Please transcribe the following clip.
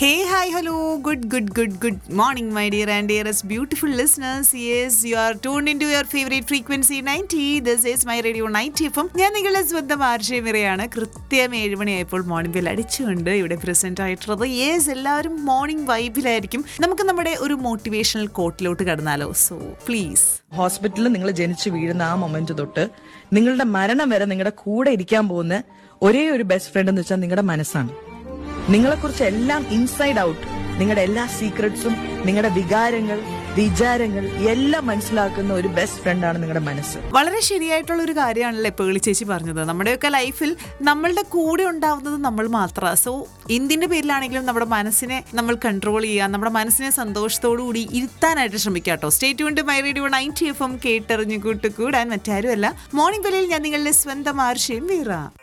hey hi hello good good good good morning my dear and dearest beautiful listeners yes you are tune in to your favourite frequency ninety this is my radio ninety എഫും ഞാൻ നിങ്ങളുടെ സ്വന്തം ആർഷമിറയാണ് കൃത്യം ഏഴ് മണിയായപ്പോൾ morning bell അടിച്ചുകൊണ്ട് ഇവിടെ present ആയിട്ടുള്ളത് യെസ് എല്ലാവരും മോർണിംഗ് വൈബിലായിരിക്കും നമുക്ക് നമ്മുടെ ഒരു മോട്ടിവേഷണൽ കോട്ടിലോട്ട് കടന്നാലോ സോ പ്ലീസ് ഹോസ്പിറ്റലിൽ നിങ്ങൾ ജനിച്ചു വീഴുന്ന ആ മൊമെന്റ് തൊട്ട് നിങ്ങളുടെ മരണം വരെ നിങ്ങളുടെ കൂടെ ഇരിക്കാൻ പോകുന്ന ഒരേ ഒരു ബെസ്റ്റ് ഫ്രണ്ട് എന്ന് വെച്ചാൽ നിങ്ങളുടെ മനസ്സാണ് നിങ്ങളെക്കുറിച്ച് എല്ലാം ഇൻസൈഡ് ഔട്ട് നിങ്ങളുടെ എല്ലാ സീക്രട്സും നിങ്ങളുടെ വികാരങ്ങൾ വിചാരങ്ങൾ എല്ലാം മനസ്സിലാക്കുന്ന ഒരു ബെസ്റ്റ് ഫ്രണ്ടാണ് നിങ്ങളുടെ മനസ്സ് വളരെ ശരിയായിട്ടുള്ള ഒരു കാര്യമാണല്ലോ പേളി ചേച്ചി പറഞ്ഞത് നമ്മുടെയൊക്കെ ലൈഫിൽ നമ്മളുടെ കൂടെ ഉണ്ടാവുന്നത് നമ്മൾ മാത്രമാണ് സോ എന്തിന്റെ പേരിലാണെങ്കിലും നമ്മുടെ മനസ്സിനെ നമ്മൾ കൺട്രോൾ ചെയ്യുക നമ്മുടെ മനസ്സിനെ സന്തോഷത്തോടു കൂടി ഇരുത്താനായിട്ട് ശ്രമിക്കുക കേട്ടോ സ്റ്റേറ്റ് കൊണ്ട് my radio ninety F M കേട്ടറിഞ്ഞു കൂട്ടുകൂടാൻ മറ്റാരുമല്ല മോർണിംഗ് ബെല്ലിൽ ഞാൻ നിങ്ങളുടെ സ്വന്തം ആർഷയും വീറ